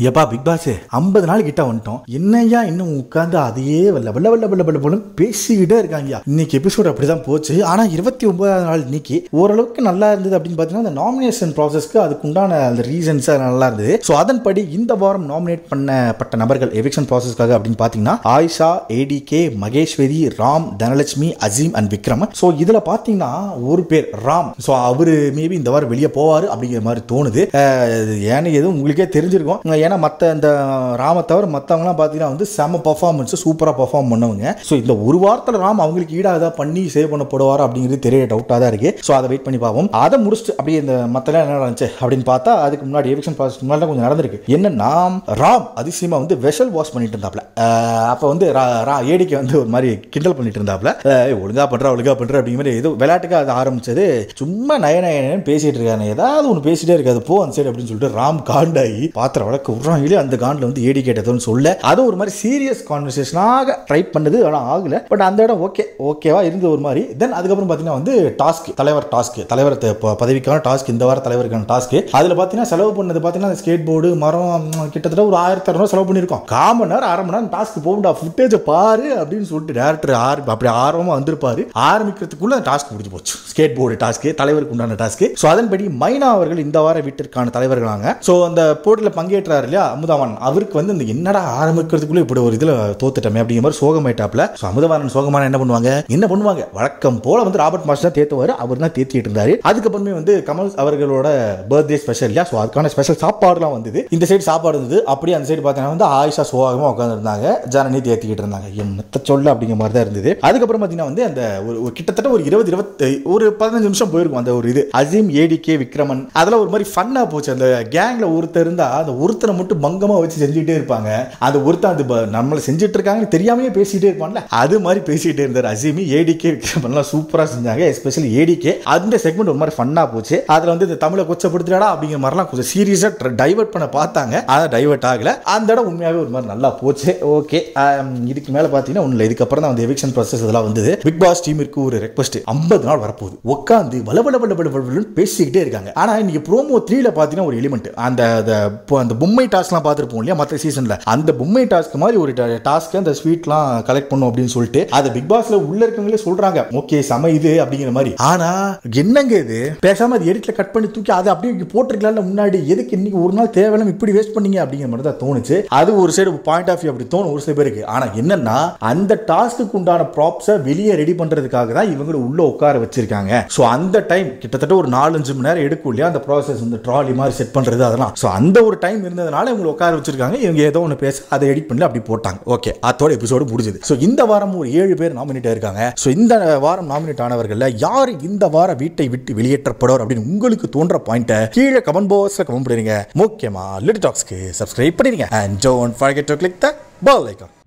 எப்பா big pass ஐம்பது நாள் கிட்ட வந்துட்டோம் என்னையா இன்னும் உட்காந்து அதையே வெள்ள வெள்ள வெள்ள வெள்ள வெள்ள வெள்ள பேசிக்கிட்டே இருக்காங்க இன்னைக்கு எபிசோட் அப்படிதான் போச்சு ஆனா இருபத்தி ஒன்பதாம் நாள் இன்னைக்கு ஓரளவுக்கு நல்லா இருந்தது அப்படின்னு பார்த்தீங்கன்னா அந்த நாமினேஷன் ப்ராசஸ்க்கு அதுக்கு உண்டான அந்த ரீசன்ஸ் நல்லா இருந்தது ஸோ அதன்படி இந்த வாரம் நாமினேட் பண்ணப்பட்ட நபர்கள் எவிக்ஷன் ப்ராசஸ்க்காக அப்படின்னு பார்த்தீங்கன்னா Ayesha ADK Maheswari Ram Dhanalakshmi Azeem and Vikram so இதுல பார்த்தீங்கன்னா ஒரு பேர் ராம் ஸோ அவரு மேபி இந்த வாரம் வெளியே போவார் அப்படிங்கிற மாதிரி தோணுது அஹ், இது ஏன்னு எதுவும் உங்களுக்கே தெரிஞ்சிருக்கும் ஏன்னா மற்ற இந்த ராமை தவிர மற்றவங்களாம் பார்த்தீங்கன்னா வந்து செம பர்ஃபார்மன்ஸ் சூப்பராக பர்ஃபார்ம் பண்ணவங்க ஸோ இந்த ஒரு வாரத்தில் ராம் அவங்களுக்கு ஈடாக ஏதாவது பண்ணி சேவ் பண்ண போடுவார் அப்படிங்கிறது தெரிய டவுட்டாக தான் இருக்கு ஸோ அதை வெயிட் பண்ணி பார்ப்போம் அதை முடிச்சுட்டு அப்படியே இந்த மற்றலாம் என்ன நடந்துச்சு அப்படின்னு பார்த்தா அதுக்கு முன்னாடி எவிக்ஷன் ப்ராசஸ் முன்னாடி கொஞ்சம் நடந்திருக்கு என்னன்னா ராம் அதிசயமா வந்து வெஷல் வாஷ் பண்ணிட்டு இருந்தாப்ல அஹ், அப்போ வந்து ரா- ரா ஏடிக்கு வந்து ஒரு மாதிரி கிண்டல் பண்ணிட்டு இருந்தாப்ல அஹ், ஒழுங்கா பண்ற ஒழுங்கா பண்ற அப்படிங்கிற மாதிரி ஏதோ விளையாட்டுக்கு அது ஆரம்பிச்சது சும்மா நய நயன்னு பேசிட்டு இருக்காங்க ஏதாவது ஒன்று பேசிட்டே இருக்காது போ அந்த சைடு அப்படின்னு சொல்லிட்டு ராம் காண்டாகி பாத்திரம் வழக்கு விட்றாங்களே அந்த காண்டில் வந்து ஏடி கேட்டதுன்னு சொல்ல அது ஒரு மாதிரி சீரியஸ் கான்வர்சேஷனாக ட்ரை பண்ணது ஆனால் ஆகல பட் அந்த இடம் ஓகே ஓகேவா இருந்தது ஒரு மாதிரி தென் அதுக்கப்புறம் பார்த்தீங்கன்னா வந்து டாஸ்க் தலைவர் டாஸ்க் தலைவர் த- ப- பதவிக்கான டாஸ்க் இந்த வார தலைவருக்கான டாஸ்க் அதில் பார்த்தீங்கன்னா செலவு பண்ணது பார்த்தீங்கன்னா ஸ்கேட் போர்டு மரம் ம், கிட்டத்தட்ட ஒரு ஆயிரத்தி அறநூறு செலவு பண்ணியிருக்கோம் கால் மணி நேரம் அரை மணி நேரம் டாஸ்க் போகும்டா ஃபுட்டேஜை பாரு அப்படின்னு சொல்லிட்டு டேரக்டர் ஆர் அப்படி ஆர்வமாக வந்திருப்பாரு ஆரம்பிக்கிறதுக்குள்ள டாஸ்க் முடிஞ்சு போச்சு ஸ்கேட் போர்டு டாஸ்க் தலைவருக்கு உண்டான டாஸ்க் ஸோ அதன்படி மைனா அவர்கள் இந்த வார வீட்டிற்கான தலைவர்களாங்க ஸோ அந்த போட்டியில் பங்கேற்றார் இல்லையா அமுதவான் அவருக்கு வந்து இந்த என்னடா ஆரம்பிக்கிறதுக்குள்ள இப்படி ஒரு இதில் தோத்துட்டமே அப்படிங்கிற மாதிரி சோகமாயிட்டாப்ல ஸோ அமுதவானன் சோகமான என்ன பண்ணுவாங்க என்ன பண்ணுவாங்க வழக்கம் போல வந்து ராபர்ட் மாஸ்டர் தான் தேத்துவார் அவர் தான் தேத்திட்டு இருந்தாரு அதுக்கப்புறமே வந்து கமல் அவர்களோட பர்த்டே ஸ்பெஷல் இல்லையா ஸோ அதுக்கான ஸ்பெஷல் சாப்பாடுலாம் வந்தது இந்த சைடு சாப்பாடு இருந்தது அப்படியே அந்த சைடு பார்த்தீங்கன்னா வந்து ஆயிஷா சோகமாக உட்காந்துருந்தாங்க ஜனனி தேத்திக்கிட்டு இருந்தாங்க என்னத்த சொல்ல அப்படிங்கிற மாதிரி தான் இருந்தது அதுக்கப்புறம் பார்த்தீங்கன்னா வந்து அந்த ஒரு ஒரு கிட்டத்தட்ட ஒரு இருபது இருபத்தி ஒரு பதினஞ்சு நிமிஷம் போயிருக்கும் அந்த ஒரு இது அசீம் ஏடிகே விக்ரமன் அதெல்லாம் ஒரு மாதிரி ஃபன்னாக போச்சு அந்த கேங்ல ஒருத்தர் இருந்தா அந்த ஒருத்தரை மட்டும் பங்கமா வச்சு செஞ்சுட்டே இருப்பாங்க அந்த ஒருத்தன் அது ப- நம்மள செஞ்சுட்டு இருக்காங்கன்னு தெரியாமையே பேசிட்டே இருப்பான்ல அது மாதிரி பேசிட்டே இருந்தார் அசீமி ஏடிகே விக்ரமன்லாம் சூப்பரா செஞ்சாங்க எஸ்பெஷலி ஏடிகே அந்த செக்மெண்ட் ஒரு மாதிரி ஃபன்னா போச்சு அதுல வந்து இந்த தமிழை கொச்சப்படுத்துறடா அப்படிங்கிற மாதிரிலாம் கொஞ்சம் சீரியஸா டைவர்ட் பண்ண பார்த்தாங்க அதை டைவர்ட் ஆகல அந்த இடம் உண்மையாவே ஒரு மாதிரி நல்லா போச்சு ஓகே இதுக்கு மேல பாத்தீங்கன்னா ஒண்ணு இதுக்கப்புறம் தான் வந்து எவிக்ஷன் ப்ராசஸ் இதெல்லாம் வந்தது பிக் பாஸ் டீமிற்கு ஒரு ரெக்வஸ்ட் ஐம்பது நாள் வரப்போகுது உட்காந்து வள வள வள வள வளன்னு பேசிக்கிட்டே இருக்காங்க ஆனா இன்னைக்கு ப்ரோமோ த்ரீல பாத்தீங்கன்னா ஒரு எலிமெண்ட் அந்த அந்த பொ- அந்த பொம்மை டாஸ்க்லாம் பார்த்துருப்போம் இல்லையா மற்ற சீசன்ல அந்த பொம்மை டாஸ்க் மாதிரி ஒரு டாஸ்க் அந்த ஸ்வீட்லாம் கலெக்ட் பண்ணும் அப்படின்னு சொல்லிட்டு அதை பிக் பாஸ்ல உள்ள இருக்கவங்களே சொல்றாங்க ஓகே சம இது அப்படிங்கிற மாதிரி ஆனா என்னங்க இது பேசாம அது எடிட்ல கட் பண்ணி தூக்கி அதை அப்படியே இங்க போட்டிருக்கலாம்ல முன்னாடி எதுக்கு இன்னைக்கு ஒரு நாள் தேவையில்லாம இப்படி வேஸ்ட் பண்ணீங்க அப்படிங்கிற மாதிரி தான் தோணுச்சு அது ஒரு சைடு பாயிண்ட் ஆஃப் வியூ அப்படி தோணும் ஒரு சில பேருக்கு ஆனா என்னன்னா அந்த டாஸ்க்கு உண்டான ப்ராப்ஸை வெளியே ரெடி பண்றதுக்காக தான் இவங்க உள்ள உட்கார வச்சிருக்காங்க ஸோ அந்த டைம் கிட்டத்தட்ட ஒரு நாலஞ்சு மணி நேரம் எடுக்கும் இல்லையா அந்த ப்ராசஸ் இந்த ட்ராலி மாதிரி செட் பண்றது அதெல்லாம் ஸோ அந்த ஒரு டைம் இருந்ததுனால இவங்க உட்கார வச்சிருக்காங்க இவங்க ஏதோ ஒன்று பேச அதை எடிட் பண்ணி அப்படி போட்டாங்க ஓகே அதோட எபிசோடு முடிஞ்சது ஸோ இந்த வாரம் ஒரு ஏழு பேர் நாமினேட் இருக்காங்க ஸோ இந்த வாரம் நாமினேட் ஆனவர்கள்ல யார் இந்த வார வீட்டை விட்டு வெளியேற்றப்படுவார் அப்படின்னு உங்களுக்கு தோன்ற பாயிண்ட்டை கீழே கமெண்ட் பாக்ஸ்ல கமெண்ட் பண்ணுறீங்க முக்கியமா லிட் டாக்ஸ்க்கு சப்ஸ்கிரைப் பண்ணிருங்க and don't forget to click the bell icon